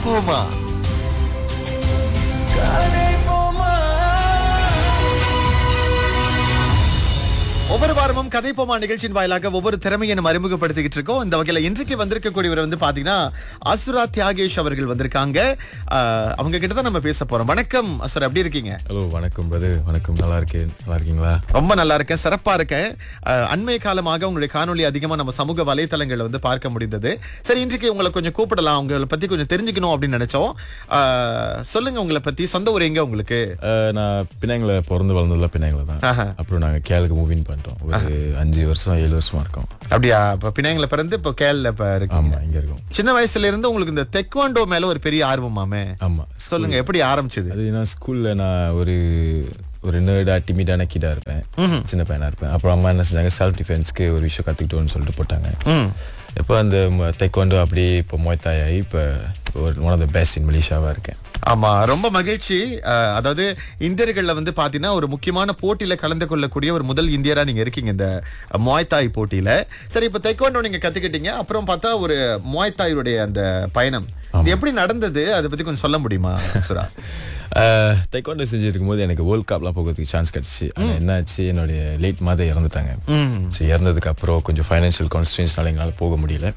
போமா ஒவ்வொரு வாரமும் கதை போமா நிகழ்ச்சியின் வாயிலாக ஒவ்வொரு திறமையை நம்ம அறிமுகப்படுத்திக்கிட்டு இருக்கோம் இந்த வகையில இன்றைக்கு வந்திருக்கக்கூடியவர் வந்து பாத்தீங்கன்னா அசுரா தியாகேஷ் அவர்கள் வந்திருக்காங்க ஆஹ், அவங்க கிட்ட தான் நம்ம பேச போறோம் வணக்கம் அசுரா எப்படி இருக்கீங்க ஹலோ வணக்கம் பிரதர் வணக்கம் நல்லா இருக்கேன் நல்லா இருக்கீங்களா ரொம்ப நல்லா இருக்கேன் சிறப்பா இருக்கேன் அஹ், அண்மை காலமாக உங்களுடைய காணொளி அதிகமா நம்ம சமூக வலைத்தளங்கள்ல வந்து பார்க்க முடிந்தது சரி இன்றைக்கு உங்களை கொஞ்சம் கூப்பிடலாம் உங்களை பத்தி கொஞ்சம் தெரிஞ்சுக்கணும் அப்படின்னு நினைச்சோம் அஹ், சொல்லுங்க உங்களை பத்தி சொந்த ஊர் எங்க உங்களுக்கு அஹ், நான் பினாங்கில் பிறந்து வளர்ந்ததுல பினாங்கில் தான் ஆஹா. அப்புறம் நாங்கள் கேலுக்கு மூவின் பண்ணிட்டோம் ஒரு அஞ்சு வருஷம் ஏழு வருஷமா இருக்கோம் அப்படியா இப்ப பினாங்கில பிறந்து இப்போ கேரள இப்ப இருக்கீங்க ஆமா இங்க இருக்கோம் சின்ன வயசுல இருந்து உங்களுக்கு இந்த தெக்வாண்டோ மேல ஒரு பெரிய ஆர்வமாமே ஆமா சொல்லுங்க எப்படி ஆரம்பிச்சது அது நான் ஸ்கூல்ல நான் ஒரு ஒரு நேர்டா டிமிடான கிடா இருப்பேன் சின்ன பையனா இருப்பேன் அப்புறம் அம்மா என்ன செஞ்சாங்க செல்ஃப் டிஃபென்ஸ்க்கு ஒரு விஷயம் கத்துக்கிட்டோம்னு சொல்லிட்டு போட்டாங்க ம் இப்போ அந்த தைக்கொண்டு அப்படியே இப்போ மொய்தாய் ஆகி இப்போ ஒரு one of the best in மலேசியாவா இருக்கேன் ஆமா ரொம்ப மகிழ்ச்சி அஹ், அதாவது இந்தியர்கள்ல வந்து பாத்தீங்கன்னா ஒரு முக்கியமான போட்டியில கலந்து கொள்ளக்கூடிய ஒரு முதல் இந்தியரா நீங்க இருக்கீங்க இந்த மொய்தாய் போட்டியில சரி இப்ப தைக்கோண்டோ நீங்க கத்துக்கிட்டீங்க அப்புறம் பார்த்தா ஒரு மொய்தாயுடைய அந்த பயணம் இது எப்படி நடந்தது அதை பத்தி கொஞ்சம் சொல்ல முடியுமா சுரா தைக்கொண்டு செஞ்சிருக்கும் போது எனக்கு வேர்ல்ட் கப்லாம் போகிறதுக்கு சான்ஸ் கிடச்சி ஆனால் என்னாச்சு என்னுடைய லேட் மதர் இறந்துட்டாங்க ஸோ இறந்ததுக்கு அப்புறம் கொஞ்சம் ஃபைனான்ஷியல் கான்ஸ்டன்ஸ்னால எங்களால் போக முடியல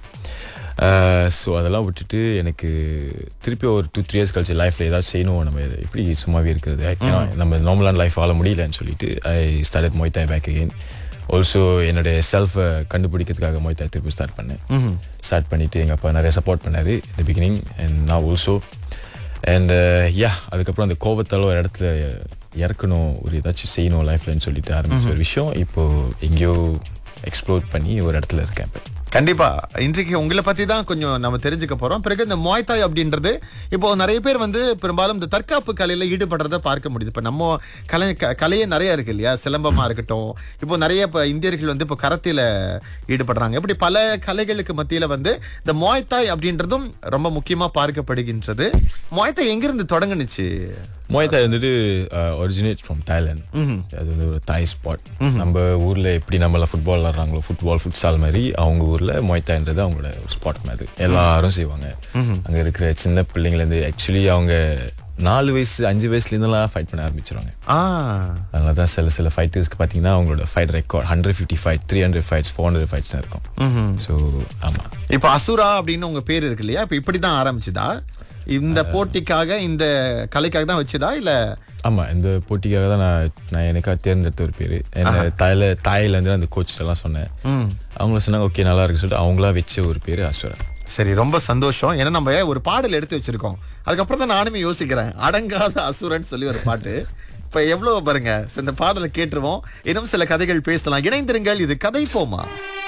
ஸோ அதெல்லாம் விட்டுட்டு எனக்கு திருப்பி ஒரு டூ த்ரீ இயர்ஸ் கழிச்சு லைஃப்பில் ஏதாவது செய்யணும் நம்ம இது எப்படி சும்மாவே இருக்கிறது I cannot- நம்ம நார்மலான லைஃப் வாழ முடியலன்னு சொல்லிட்டு I start muay thai back again also என்னுடைய செல்ஃபை கண்டுபிடிக்கிறதுக்காக மொய்தாய் திருப்பி ஸ்டார்ட் பண்ணேன் ஸ்டார்ட் பண்ணிட்டு எங்கள் அப்பா நிறைய சப்போர்ட் பண்ணாரு இந்த பிகினிங் அண்ட் நான் ஆல்சோ அண்ட் யா அதுக்கப்புறம் அந்த கோபத்தால ஒரு இடத்துல இறக்கணும் ஒரு ஏதாச்சும் செய்யணும் லைஃப்லன்னு சொல்லிட்டு ஆரம்பிச்ச ஒரு விஷயம் இப்போ எங்கேயோ எக்ஸ்ப்ளோர் பண்ணி ஒரு இடத்துல இருக்கேன் இப்போ கண்டிப்பா இன்றைக்கு உங்களை பத்தி தான் கொஞ்சம் நம்ம தெரிஞ்சுக்க போறோம் பிறகு இந்த மொய்தாய் அப்படின்றது இப்போ நிறைய பேர் வந்து பெரும்பாலும் இந்த தற்காப்பு கலையில ஈடுபடுறத பார்க்க முடியுது இப்ப நம்ம கலை க- கலையே நிறைய இருக்கு இல்லையா சிலம்பமா இருக்கட்டும் இப்போ நிறைய இப்ப இந்தியர்கள் வந்து இப்போ கரத்தில ஈடுபடுறாங்க இப்படி பல கலைகளுக்கு மத்தியில வந்து இந்த மொய்தாய் அப்படின்றதும் ரொம்ப முக்கியமா பார்க்கப்படுகின்றது மொய்தாய் எங்கிருந்து தொடங்குனுச்சு மொய்தாய் வந்துட்டு ஒரிஜினேட் ஃப்ரம் தாய்லாந்து அது வந்து ஒரு தாய் ஸ்பாட் நம்ம ஊர்ல எப்படி நம்மள ஃபுட்பால் விளாட்றாங்களோ ஃபுட்பால் ஃபுட்சால் மாதிரி அவங்க ஊர்ல மொய்தாய்ன்றது அவங்களோட ஒரு ஸ்பாட் மாதிரி எல்லாரும் செய்வாங்க அங்க இருக்கிற சின்ன பிள்ளைங்கள இருந்து ஆக்சுவலி அவங்க நாலு வயசு அஞ்சு வயசுல இருந்தெல்லாம் ஃபைட் பண்ண ஆரம்பிச்சிருவாங்க ஆ அதனால தான் சில சில ஃபைட்டர்ஸ்க்கு பார்த்தீங்கன்னா அவங்களோட fight record hundred fifty fight three hundred fights four hundred fights இருக்கும் ஸோ ஆமாம் இப்போ அசுரா அப்படின்னு உங்க பேர் இருக்கு இல்லையா இப்போ இப்படிதான் ஆரம்பிச்சுதா இந்த போட்டிக்காக இந்த கலைக்காக தான் வச்சுதா இல்ல ஆமாம் இந்த போட்டிக்காக தான் நான் நான் எனக்காக தேர்ந்தெடுத்த ஒரு பேர் என்ன தாயில தாயில இருந்து அந்த கோச் எல்லாம் சொன்னேன் அவங்கள சொன்னாங்க ஓகே நல்லா இருக்கு சொல்லிட்டு அவங்களா வச்ச ஒரு பேர் அசுரா சரி ரொம்ப சந்தோஷம் ஏன்னா நம்ம ஒரு பாடல் எடுத்து வச்சிருக்கோம் அதுக்கப்புறம் தான் நானுமே யோசிக்கிறேன் அடங்காத அசுரன் சொல்லி ஒரு பாட்டு இப்ப எவ்வளவு பாருங்க இந்த பாடலை கேட்டுருவோம் இன்னும் சில கதைகள் பேசலாம் இணைந்திருங்கள் இது கதை போமா